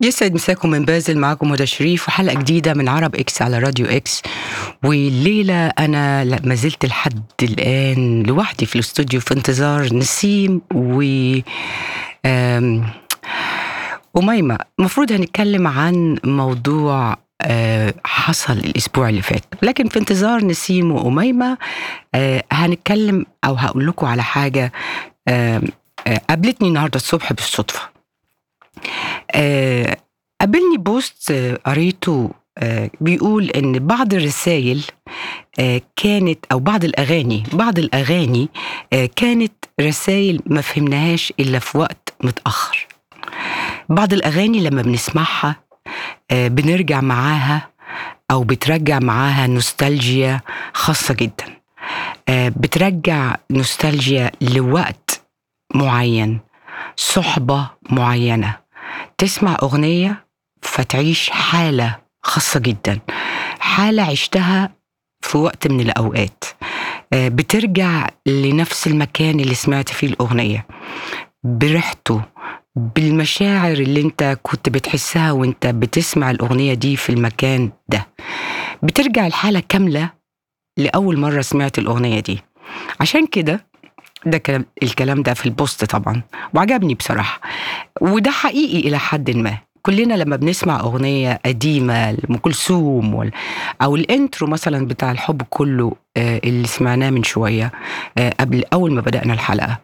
يسعد مساكم من بازل معكم هدى شريف وحلقة جديدة من عرب اكس على راديو اكس والليلة أنا ما زلت لحد الآن لوحدي في الاستوديو في انتظار نسيم و آم، أميمة المفروض هنتكلم عن موضوع آه، حصل الأسبوع اللي فات لكن في انتظار نسيم وأميمة آه، هنتكلم أو هقول لكم على حاجة آم، آه، قابلتني النهاردة الصبح بالصدفة آه، قابلني بوست آه، قريته آه، بيقول ان بعض الرسائل آه، كانت او بعض الاغاني بعض الاغاني آه، كانت رسائل ما فهمناهاش الا في وقت متاخر بعض الاغاني لما بنسمعها آه، بنرجع معاها او بترجع معاها نوستالجيا خاصه جدا آه، بترجع نوستالجيا لوقت معين صحبه معينه تسمع أغنية فتعيش حالة خاصة جدا حالة عشتها في وقت من الأوقات آه، بترجع لنفس المكان اللي سمعت فيه الأغنية بريحته بالمشاعر اللي انت كنت بتحسها وانت بتسمع الأغنية دي في المكان ده بترجع الحالة كاملة لأول مرة سمعت الأغنية دي عشان كده ده كلام الكلام ده في البوست طبعا وعجبني بصراحة وده حقيقي إلى حد ما كلنا لما بنسمع أغنية قديمة لأم كلثوم وال- أو الانترو مثلا بتاع الحب كله آه، اللي سمعناه من شوية آه، قبل أول ما بدأنا الحلقة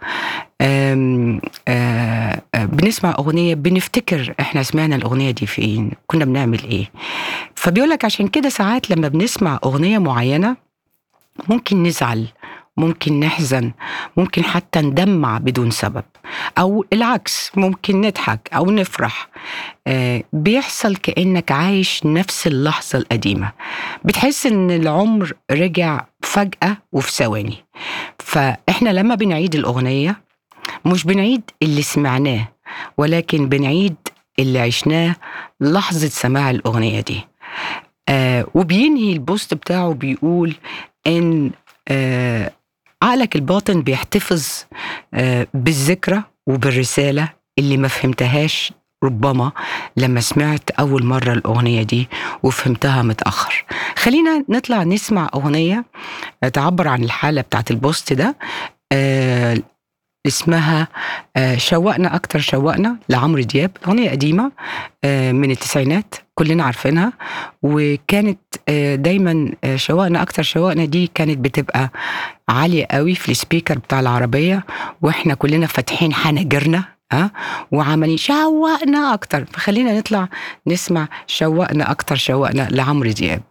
آم، آه، آه، بنسمع أغنية بنفتكر إحنا سمعنا الأغنية دي فين كنا بنعمل إيه فبيقولك عشان كده ساعات لما بنسمع أغنية معينة ممكن نزعل ممكن نحزن ممكن حتى ندمع بدون سبب او العكس ممكن نضحك او نفرح آه، بيحصل كانك عايش نفس اللحظه القديمه بتحس ان العمر رجع فجاه وفي ثواني فاحنا لما بنعيد الاغنيه مش بنعيد اللي سمعناه ولكن بنعيد اللي عشناه لحظه سماع الاغنيه دي آه وبينهي البوست بتاعه بيقول ان آه عقلك الباطن بيحتفظ آه بالذكرى وبالرسالة اللي ما فهمتهاش ربما لما سمعت أول مرة الأغنية دي وفهمتها متأخر خلينا نطلع نسمع أغنية آه، تعبر عن الحالة بتاعت البوست ده آه اسمها آه، شوقنا أكتر شوقنا لعمرو دياب أغنية قديمة آه، من التسعينات كلنا عارفينها وكانت آه، دايما آه، شوقنا أكتر شوقنا دي كانت بتبقى عالية قوي في السبيكر بتاع العربية واحنا كلنا فاتحين حناجرنا ها وعمالين شوقنا أكتر فخلينا نطلع نسمع شوقنا أكتر شوقنا لعمرو دياب